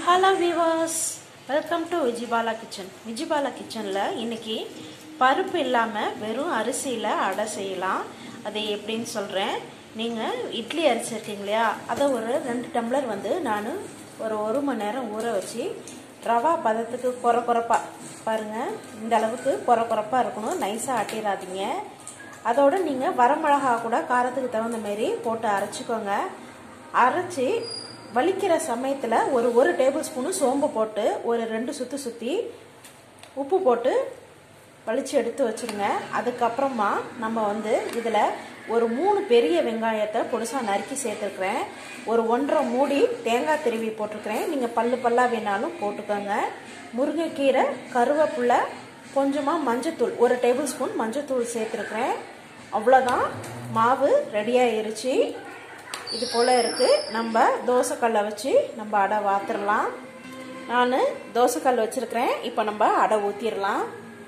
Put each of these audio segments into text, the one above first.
hello viewers welcome to Vijibala kitchen Vijibala கிச்சனில் இன்னைக்கு பருப்பு இல்லாமல் வெறும் அரிசியில் அடை செய்யலாம் அது எப்படின்னு சொல்கிறேன் நீங்கள் இட்லி அரிசி இருக்கீங்க இல்லையா அதை ஒரு ரெண்டு டம்ளர் வந்து நான் ஒரு ஒரு மணி நேரம் ஊற வச்சு ரவா பதத்துக்கு குறை குறைப்பா பாருங்கள் இந்த அளவுக்கு குறை குறைப்பாக இருக்கணும் நைஸாக ஆட்டிடாதீங்க அதோட நீங்கள் வரமிளகா கூட காரத்துக்கு தகுந்த மாரி போட்டு அரைச்சிக்கோங்க அரைச்சி வலிக்கிற சமயத்தில் ஒரு ஒரு டேபிள் ஸ்பூனு சோம்பு போட்டு ஒரு ரெண்டு சுற்றி சுற்றி உப்பு போட்டு வலிச்சு எடுத்து வச்சுருங்க அதுக்கப்புறமா நம்ம வந்து இதில் ஒரு மூணு பெரிய வெங்காயத்தை பொடிசாக நறுக்கி சேர்த்துருக்குறேன் ஒரு ஒன்றரை மூடி தேங்காய் திருவி போட்டிருக்கிறேன் நீங்கள் பல்லு பல்லாக வேணாலும் போட்டுக்கோங்க முருங்கைக்கீரை கருவேப்பிலை கொஞ்சமாக மஞ்சத்தூள் ஒரு டேபிள் ஸ்பூன் மஞ்சத்தூள் சேர்த்துருக்குறேன் அவ்வளோதான் மாவு ரெடியாகிருச்சு இது போல் இருக்குது நம்ம தோசைக்கல்லை வச்சு நம்ம அடை வாத்துடலாம் நான் தோசைக்கல் வச்சுருக்கிறேன் இப்போ நம்ம அடை ஊற்றிடலாம்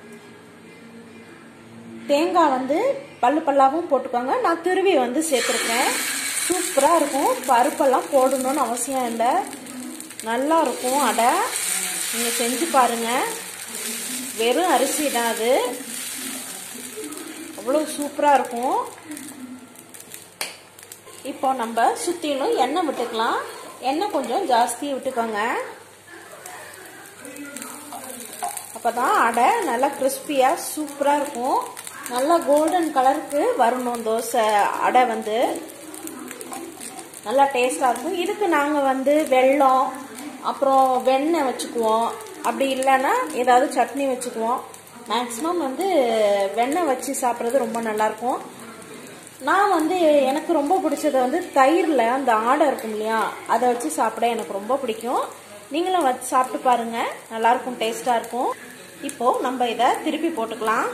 தேங்காய் வந்து பல்லு பல்லாவும் போட்டுக்கோங்க நான் திருவி வந்து சேர்த்துருக்கேன் சூப்பராக இருக்கும் பருப்பெல்லாம் போடணும்னு அவசியம் இல்லை நல்லா இருக்கும் அடை நீங்கள் செஞ்சு பாருங்கள் வெறும் அரிசி தான் அது அவ்வளோ சூப்பராக இருக்கும் இப்போ நம்ம சுற்றிலும் எண்ணெய் விட்டுக்கலாம் எண்ணெய் கொஞ்சம் ஜாஸ்தி விட்டுக்கோங்க அப்போ தான் அடை நல்லா கிறிஸ்பியாக சூப்பராக இருக்கும் நல்லா கோல்டன் கலருக்கு வரணும் தோசை அடை வந்து நல்லா டேஸ்டாக இருக்கும் இதுக்கு நாங்கள் வந்து வெல்லம் அப்புறம் வெண்ணெய் வச்சுக்குவோம் அப்படி இல்லைன்னா ஏதாவது சட்னி வச்சுக்குவோம் மேக்ஸிமம் வந்து வெண்ணெய் வச்சு சாப்பிட்றது ரொம்ப நல்லாயிருக்கும் நான் வந்து எனக்கு ரொம்ப பிடிச்சது வந்து தயிரில் அந்த ஆடை இருக்கும் இல்லையா அதை வச்சு சாப்பிட எனக்கு ரொம்ப பிடிக்கும் நீங்களும் வச்சு சாப்பிட்டு பாருங்கள் நல்லாயிருக்கும் டேஸ்ட்டாக இருக்கும் இப்போது நம்ம இதை திருப்பி போட்டுக்கலாம்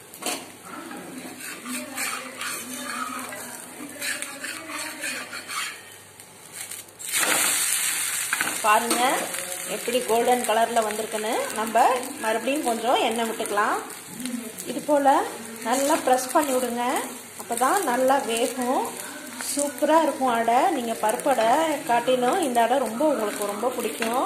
பாருங்க எப்படி கோல்டன் கலரில் வந்திருக்குன்னு நம்ம மறுபடியும் கொஞ்சம் எண்ணெய் விட்டுக்கலாம் இது போல் நல்லா ப்ரெஸ் பண்ணி விடுங்க அப்போ தான் நல்லா வேகும் சூப்பராக இருக்கும் அடை நீங்கள் பருப்படை காட்டிலும் இந்த அடை ரொம்ப உங்களுக்கு ரொம்ப பிடிக்கும்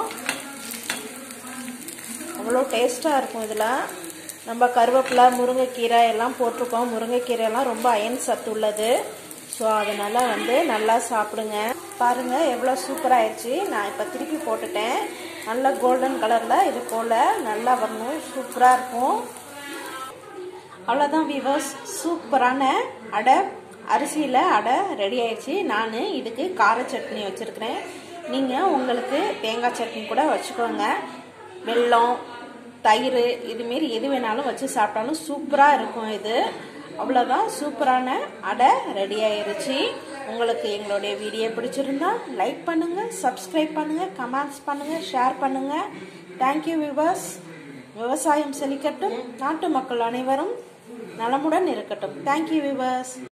அவ்வளோ டேஸ்ட்டாக இருக்கும் இதில் நம்ம கருவேப்பிலை முருங்கைக்கீரை எல்லாம் போட்டிருக்கோம் முருங்கைக்கீரை எல்லாம் ரொம்ப அயன் சத்து உள்ளது ஸோ அதனால் வந்து நல்லா சாப்பிடுங்க பாருங்கள் எவ்வளோ சூப்பராகிடுச்சு நான் இப்போ திருப்பி போட்டுட்டேன் நல்லா கோல்டன் கலரில் இது போல் நல்லா வரணும் சூப்பராக இருக்கும் அவ்வளோதான் விவர்ஸ் சூப்பரான அடை அரிசியில் அடை ரெடி ஆயிடுச்சு நான் இதுக்கு கார சட்னி வச்சுருக்கிறேன் நீங்கள் உங்களுக்கு தேங்காய் சட்னி கூட வச்சுக்கோங்க வெல்லம் தயிர் இதுமாரி எது வேணாலும் வச்சு சாப்பிட்டாலும் சூப்பராக இருக்கும் இது அவ்வளோதான் சூப்பரான அடை ரெடி ஆயிருச்சு உங்களுக்கு எங்களுடைய வீடியோ பிடிச்சிருந்தா லைக் பண்ணுங்கள் சப்ஸ்கிரைப் பண்ணுங்கள் கமெண்ட்ஸ் பண்ணுங்கள் ஷேர் பண்ணுங்கள் தேங்க்யூ விவர்ஸ் விவசாயம் செழிக்கட்டும் நாட்டு மக்கள் அனைவரும் நலமுடன் இருக்கட்டும் தேங்க்யூ விவர்ஸ்